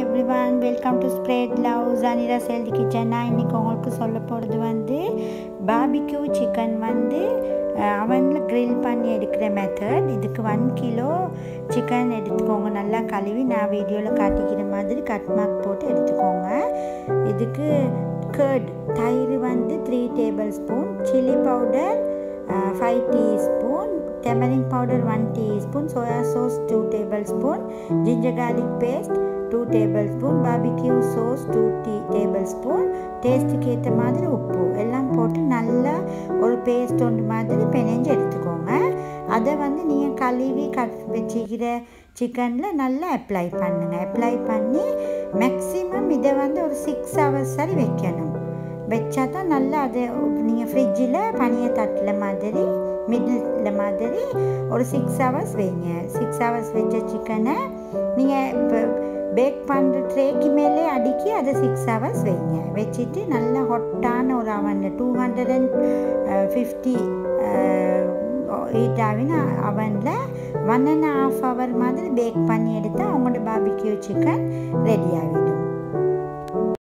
every everyone welcome to spread love ஜனிரா healthy kitchen நான் இன்றைக்கி உங்களுக்கு சொல்ல போகிறது வந்து பாபிக்யூ சிக்கன் வந்து அவனில் க்ரில் பண்ணி எடுக்கிற மெத்தட் இதுக்கு ஒன் கிலோ சிக்கன் எடுத்துக்கோங்க நல்லா கழுவி நான் வீடியோவில் காட்டிக்கிற மாதிரி கட் மார்க் போட்டு எடுத்துக்கோங்க இதுக்கு கர்ட் தயிர் வந்து three tablespoon chilli powder five teaspoon tamarind powder one teaspoon soya sauce two tablespoon ginger garlic paste two tablespoon barbecue sauce two tea tablespoon டேஸ்ட்டுக்கு ஏற்ற மாதிரி உப்பு எல்லாம் போட்டு நல்லா ஒரு பேஸ்ட் ஒன்று மாதிரி பிணைஞ்சு எடுத்துக்கோங்க அதை வந்து நீங்கள் கழுவி கட் வச்சுக்கிற சிக்கனில் நல்லா அப்ளை பண்ணுங்கள் அப்ளை பண்ணி மேக்ஸிமம் இதை வந்து ஒரு சிக்ஸ் ஹவர்ஸ் வரை வைக்கணும் வச்சா தான் நல்லா அது நீங்கள் ஃப்ரிட்ஜில் பனியை தட்டில் மாதிரி மிடில் மாதிரி ஒரு சிக்ஸ் ஹவர்ஸ் வைங்க சிக்ஸ் ஹவர்ஸ் வச்ச சிக்கனை நீங்கள் இப்போ பேக் பண்ணுற ட்ரேக்கு மேலே அடுக்கி அதை சிக்ஸ் ஹவர்ஸ் வைங்க வச்சுட்டு நல்லா ஹொட்டான ஒரு அவனில் two hundred and fifty heat ஆகின அவனில் ஒன் அண்ட் ஹாஃப் ஹவர் மாதிரி பேக் பண்ணி எடுத்தால் அவங்களோட பாபிக்யூ சிக்கன் ரெடி ஆகிடும்